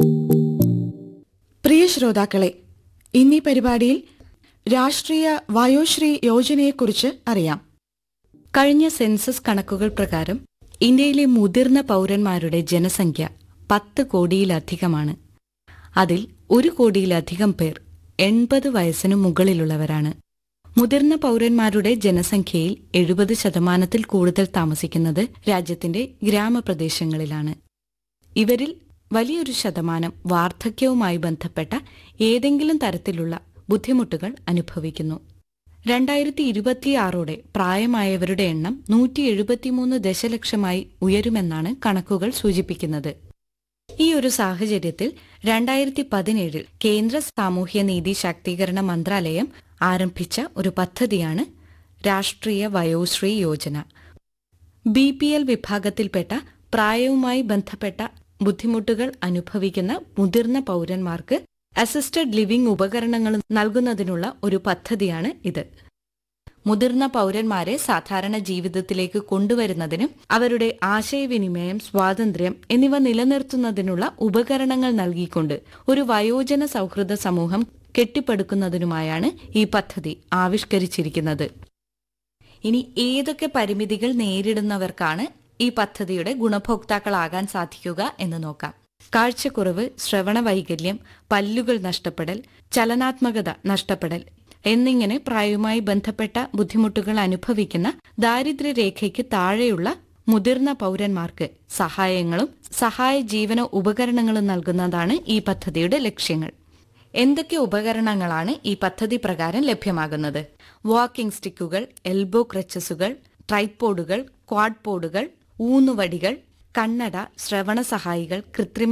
പ്രിയ ശ്രോതാക്കളെ ഇന്നീ പരിപാടിയിൽ രാഷ്ട്രീയ വയോശ്രീ യോജനയെക്കുറിച്ച് അറിയാം കഴിഞ്ഞ സെൻസസ് കണക്കുകൾ പ്രകാരം ഇന്ത്യയിലെ മുതിർന്ന പൗരന്മാരുടെ ജനസംഖ്യ പത്ത് കോടിയിലധികമാണ് അതിൽ ഒരു കോടിയിലധികം പേർ എൺപത് വയസ്സിനു മുകളിലുള്ളവരാണ് മുതിർന്ന പൗരന്മാരുടെ ജനസംഖ്യയിൽ എഴുപത് ശതമാനത്തിൽ കൂടുതൽ താമസിക്കുന്നത് രാജ്യത്തിന്റെ ഗ്രാമപ്രദേശങ്ങളിലാണ് ഇവരിൽ വലിയൊരു ശതമാനം വാർദ്ധക്യവുമായി ബന്ധപ്പെട്ട ഏതെങ്കിലും തരത്തിലുള്ള ബുദ്ധിമുട്ടുകൾ അനുഭവിക്കുന്നു രണ്ടായിരത്തി ഇരുപത്തിയാറോടെ പ്രായമായവരുടെ എണ്ണം നൂറ്റി എഴുപത്തിമൂന്ന് ദശലക്ഷമായി ഉയരുമെന്നാണ് കണക്കുകൾ സൂചിപ്പിക്കുന്നത് ഈ ഒരു സാഹചര്യത്തിൽ രണ്ടായിരത്തി പതിനേഴിൽ കേന്ദ്ര സാമൂഹ്യനീതി ശാക്തീകരണ മന്ത്രാലയം ആരംഭിച്ച ഒരു പദ്ധതിയാണ് Rashtriya Vayoshri Yojana B P L വിഭാഗത്തിൽപ്പെട്ട പ്രായവുമായി ബന്ധപ്പെട്ട ബുദ്ധിമുട്ടുകൾ അനുഭവിക്കുന്ന മുതിർന്ന പൗരന്മാർക്ക് അസിസ്റ്റഡ് ലിവിംഗ് ഉപകരണങ്ങൾ നൽകുന്നതിനുള്ള ഒരു പദ്ധതിയാണ് ഇത് മുതിർന്ന പൗരന്മാരെ സാധാരണ ജീവിതത്തിലേക്ക് കൊണ്ടുവരുന്നതിനും അവരുടെ ആശയവിനിമയം സ്വാതന്ത്ര്യം എന്നിവ നിലനിർത്തുന്നതിനുള്ള ഉപകരണങ്ങൾ നൽകിക്കൊണ്ട് ഒരു വയോജന സൗഹൃദ സമൂഹം കെട്ടിപ്പടുക്കുന്നതിനുമായാണ് ഈ പദ്ധതി ആവിഷ്കരിച്ചിരിക്കുന്നത് ഇനി ഏതൊക്കെ പരിമിതികൾ നേരിടുന്നവർക്കാണ് ഈ പദ്ധതിയുടെ ഗുണഭോക്താക്കളാകാൻ സാധിക്കുക എന്ന് നോക്കാം കാഴ്ചക്കുറവ് ശ്രവണ വൈകല്യം പല്ലുകൾ നഷ്ടപ്പെടൽ ചലനാത്മകത നഷ്ടപ്പെടൽ എന്നിങ്ങനെ പ്രായവുമായി ബന്ധപ്പെട്ട ബുദ്ധിമുട്ടുകൾ അനുഭവിക്കുന്ന ദാരിദ്ര്യരേഖയ്ക്ക് താഴെയുള്ള മുതിർന്ന പൗരന്മാർക്ക് സഹായങ്ങളും സഹായ ജീവന ഉപകരണങ്ങളും നൽകുന്നതാണ് ഈ പദ്ധതിയുടെ ലക്ഷ്യങ്ങൾ എന്തൊക്കെ ഉപകരണങ്ങളാണ് ഈ പദ്ധതി പ്രകാരം ലഭ്യമാകുന്നത് വാക്കിംഗ് സ്റ്റിക്കുകൾ എൽബോ ക്രച്ചസുകൾ ട്രൈപ്പോഡുകൾ ക്വാഡ്പോഡുകൾ ഊന്നുവടികൾ കണ്ണട ശ്രവണ സഹായികൾ കൃത്രിമ